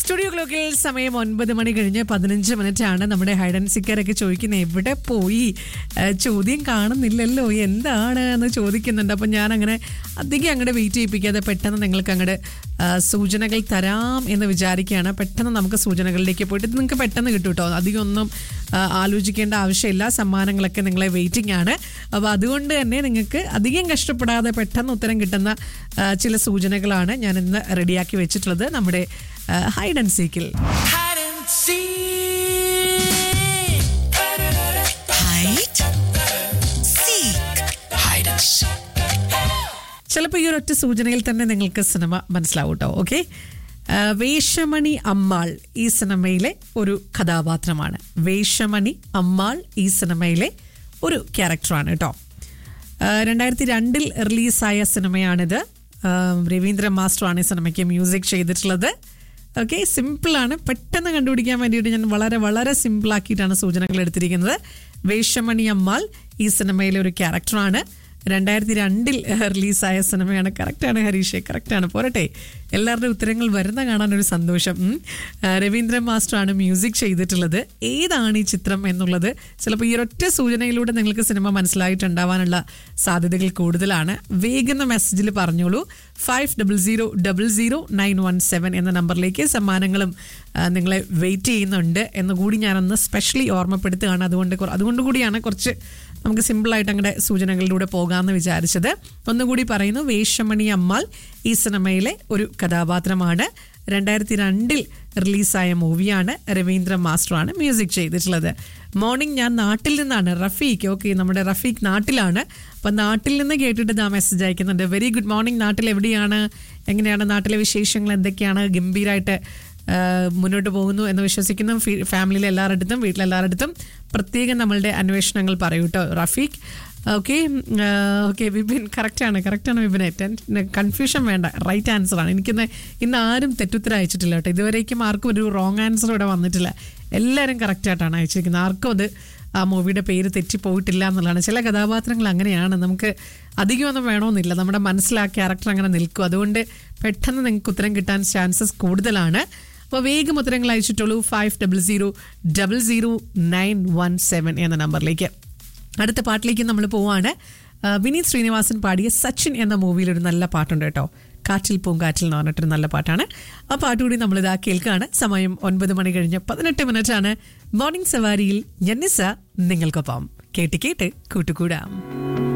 Studio ക്ലോക്കിൽ സമയം ഒൻപത് മണി കഴിഞ്ഞ് പതിനഞ്ച് മിനിറ്റ് ആണ് നമ്മുടെ ഹൈഡൻ സിക്കറൊക്കെ ചോദിക്കുന്നത് എവിടെ പോയി ആ, ചോദ്യം കാണുന്നില്ലല്ലോ എന്താണ് എന്ന് ചോദിക്കുന്നുണ്ട് അപ്പം ഞാൻ അങ്ങനെ അധികം അങ്ങോട്ട് വെയിറ്റ് ചെയ്യിപ്പിക്കാതെ പെട്ടെന്ന് നിങ്ങൾക്ക് അങ്ങോട്ട് സൂചനകൾ തരാം എന്ന് വിചാരിക്കുകയാണ് പെട്ടെന്ന് നമുക്ക് സൂചനകളിലേക്ക് പോയിട്ട് ഇത് നിങ്ങൾക്ക് പെട്ടെന്ന് കിട്ടും കേട്ടോ അധികം ഒന്നും ആ, ആലോചിക്കേണ്ട ആവശ്യമില്ല സമ്മാനങ്ങളൊക്കെ നിങ്ങളെ വെയിറ്റിംഗ് ആണ് അപ്പോൾ അതുകൊണ്ട് തന്നെ നിങ്ങൾക്ക് അധികം കഷ്ടപ്പെടാതെ പെട്ടെന്ന് ഉത്തരം കിട്ടുന്ന ആ, ചില സൂചനകളാണ് ഞാൻ ഇന്ന് റെഡിയാക്കി വെച്ചിട്ടുള്ളത് നമ്മുടെ ഹൈഡ് ആൻഡ് സീക്കിൽ Hide and seek. Hide, seek, Hide and seek. ചിലപ്പോൾ ഈ ഒരൊറ്റ സൂചനയിൽ തന്നെ നിങ്ങൾക്ക് സിനിമ മനസ്സിലാവും കേട്ടോ ഓക്കെ വേഷമണി അമ്മാൾ ഈ സിനിമയിലെ ഒരു കഥാപാത്രമാണ് വേഷമണി അമ്മാൾ ഈ സിനിമയിലെ ഒരു ക്യാരക്ടറാണ് കേട്ടോ രണ്ടായിരത്തി രണ്ടിൽ റിലീസായ സിനിമയാണിത് ആ, രവീന്ദ്ര മാസ്റ്ററാണ് ഈ സിനിമയ്ക്ക് മ്യൂസിക് ചെയ്തിട്ടുള്ളത് ഓക്കെ സിമ്പിളാണ് പെട്ടെന്ന് കണ്ടുപിടിക്കാൻ വേണ്ടിയിട്ട് ഞാൻ വളരെ വളരെ സിമ്പിളാക്കിയിട്ടാണ് സൂചനകൾ എടുത്തിരിക്കുന്നത് വേഷമണി അമ്മാൾ ഈ സിനിമയിലെ ഒരു ക്യാരക്ടറാണ് രണ്ടായിരത്തി രണ്ടിൽ റിലീസായ സിനിമയാണ് കറക്റ്റാണ് ഹരീഷെ കറക്റ്റാണ് പോരട്ടെ എല്ലാവരുടെയും ഉത്തരങ്ങൾ വരുന്ന കാണാൻ ഒരു സന്തോഷം ഉം. ആ, രവീന്ദ്രൻ മാസ്റ്ററാണ് മ്യൂസിക് ചെയ്തിട്ടുള്ളത് ഏതാണ് ഈ ചിത്രം എന്നുള്ളത് ചിലപ്പോൾ ഈ ഒരൊറ്റ സൂചനയിലൂടെ നിങ്ങൾക്ക് സിനിമ മനസ്സിലായിട്ടുണ്ടാവാനുള്ള സാധ്യതകൾ കൂടുതലാണ് വേഗം മെസ്സേജിൽ പറഞ്ഞോളൂ five double zero double zero nine one seven എന്ന നമ്പറിലേക്ക് സമ്മാനങ്ങളും ആ, നിങ്ങളെ വെയിറ്റ് ചെയ്യുന്നുണ്ട് എന്ന് കൂടി ഞാനൊന്ന് സ്പെഷ്യലി ഓർമ്മപ്പെടുത്തുകയാണ് അതുകൊണ്ട് കുറ- അതുകൊണ്ട് കൂടിയാണ് കുറച്ച് നമുക്ക് സിമ്പിളായിട്ട് അങ്ങനെ സൂചനകളിലൂടെ പോകാമെന്ന് വിചാരിച്ചത് ഒന്നുകൂടി പറയുന്നു വേഷമണി അമ്മാൾ ഈ സിനിമയിലെ ഒരു കഥാപാത്രമാണ് രണ്ടായിരത്തി രണ്ടിൽ റിലീസായ മൂവിയാണ് രവീന്ദ്ര മാസ്റ്ററാണ് മ്യൂസിക് ചെയ്തിട്ടുള്ളത് മോർണിംഗ് ഞാൻ നാട്ടിൽ നിന്നാണ് റഫീഖ് ഓക്കെ നമ്മുടെ റഫീഖ് നാട്ടിലാണ് അപ്പം നാട്ടിൽ നിന്ന് കേട്ടിട്ട് ഇതാ മെസ്സേജ് അയക്കുന്നുണ്ട് വെരി ഗുഡ് മോർണിംഗ് നാട്ടിൽ എവിടെയാണ് എങ്ങനെയാണ് നാട്ടിലെ വിശേഷങ്ങൾ എന്തൊക്കെയാണ് ഗംഭീരമായിട്ട് ആഹ് മുന്നോട്ട് പോകുന്നു എന്ന് വിശ്വസിക്കുന്നു ഫി- ഫാമിലിയിലെ എല്ലാവരുടെ അടുത്തും വീട്ടിലെ എല്ലാവരുടെ അടുത്തും പ്രത്യേകം നമ്മളുടെ അന്വേഷണങ്ങൾ പറയൂ കേട്ടോ റഫീഖ് ഓക്കെ ഓക്കെ വിപിൻ കറക്റ്റാണ് കറക്റ്റാണ് വിപിനെ കൺഫ്യൂഷൻ വേണ്ട റൈറ്റ് ആൻസറാണ് എനിക്കിന്ന് ഇന്ന് ആരും തെറ്റുത്തരം അയച്ചിട്ടില്ല കേട്ടോ ഇതുവരേക്കും ആർക്കും ഒരു റോങ് ആൻസർ ഇവിടെ വന്നിട്ടില്ല എല്ലാവരും കറക്റ്റായിട്ടാണ് അയച്ചിരിക്കുന്നത് ആർക്കും അത് ആ മൂവിയുടെ പേര് തെറ്റിപ്പോയിട്ടില്ല എന്നുള്ളതാണ് ചില കഥാപാത്രങ്ങൾ അങ്ങനെയാണ് നമുക്ക് അധികമൊന്നും വേണമെന്നില്ല നമ്മുടെ മനസ്സിൽ ആ ക്യാരക്ടർ അങ്ങനെ നിൽക്കും അതുകൊണ്ട് പെട്ടെന്ന് നിങ്ങൾക്ക് ഉത്തരം കിട്ടാൻ ചാൻസസ് കൂടുതലാണ് അപ്പോൾ വേഗം ഉത്തരങ്ങൾ അയച്ചിട്ടുള്ളൂ five double zero double zero nine one seven എന്ന നമ്പറിലേക്ക് അടുത്ത പാട്ടിലേക്ക് നമ്മൾ പോവാണ് ആ, വിനീത് ശ്രീനിവാസൻ പാടിയ സച്ചിൻ എന്ന മൂവിയിൽ ഒരു നല്ല പാട്ടുണ്ട് കേട്ടോ കാറ്റിൽ പൂങ്കാറ്റിൽ എന്ന് പറഞ്ഞിട്ടൊരു നല്ല പാട്ടാണ് ആ പാട്ട് കൂടി നമ്മൾ ഇതാ കേൾക്കുകയാണ് സമയം ഒൻപത് മണി കഴിഞ്ഞ് പതിനെട്ട് മിനിറ്റ് ആണ് മോർണിംഗ് സവാരിയിൽ ജന്നിസ നിങ്ങൾക്കൊപ്പം കേട്ട് കേട്ട് കൂട്ടുകൂടാം